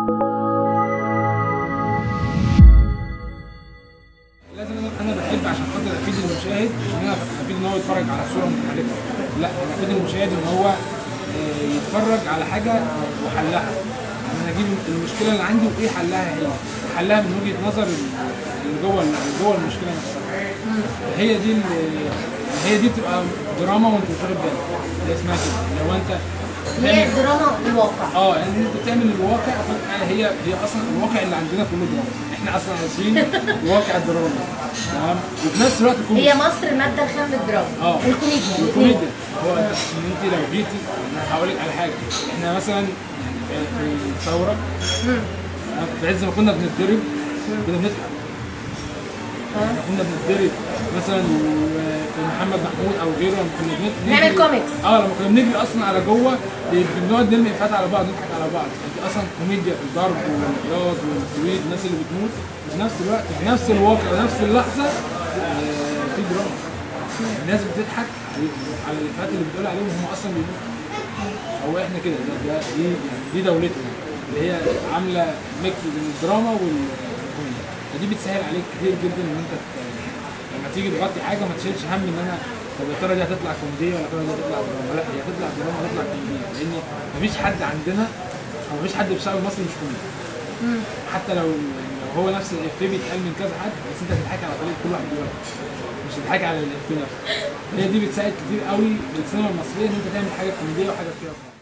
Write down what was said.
لازم انا انا بحب عشان خاطر افيد المشاهد ان انا افيد ان هو يتفرج على صوره مختلفه لا انا افيد المشاهد ان هو آه، يتفرج على حاجه وحلها انا اجيب المشكله اللي عندي وايه حلها هي حلها من وجهه نظر اللي جوه اللي جوه المشكله نفسها هي دي اللي هي دي بتبقى دراما وانت مش واخد بالك هي اسمها كده لو انت هي دراما الواقع اه يعني انت بتعمل الواقع فجأة هي هي اصلا الواقع اللي عندنا كله دراما احنا اصلا عايشين واقع الدراما تمام وفي نفس الوقت كوميدي هي مصر الماده الخام للدراما اه والكوميديا الاثنين الكوميديا هو انت ان انت لو جيتي أنا هقول لك على حاجه احنا مثلا يعني في في الثوره في عز ما كنا بنتضرب كنا بنضحك احنا كنا بنتضرب مثلا في محمد محمود او غيره لما كنا بنت- نعمل نجري- كوميكس. اه لما كنا بنجري اصلا على جوه بنقعد نرمي افيهات على بعض نضحك على بعض انت اصلا كوميديا في الضرب والانقياض والسويد الناس اللي بتموت وفي نفس الوقت في نفس الواقع ونفس اللحظه آه، في دراما الناس بتضحك على الافيهات اللي بتقول عليهم هم اصلا بيموتوا هو احنا كده ده, ده دي يعني دي دولتنا اللي هي عامله ميكس بين الدراما والكوميديا فدي بتسهل عليك كتير جدا ان انت ت- لما تيجي تغطي حاجه ما تشيلش هم ان انا طب يا ترى دي هتطلع كوميديه ولا يا ترى دي هتطلع دراما لا هي هتطلع دراما هتطلع كوميديه لان مفيش حد عندنا او مفيش حد في الشعب المصري مش كوميدي حتى لو لو هو نفس الافيه بيتقال من كذا حد بس انت هتضحك على طريقه كل واحد دلوقتي مش هتضحك على الافيه نفسه هي دي بتساعد كتير قوي في السينما المصريه ان انت تعمل حاجه كوميديه وحاجه فيها دراما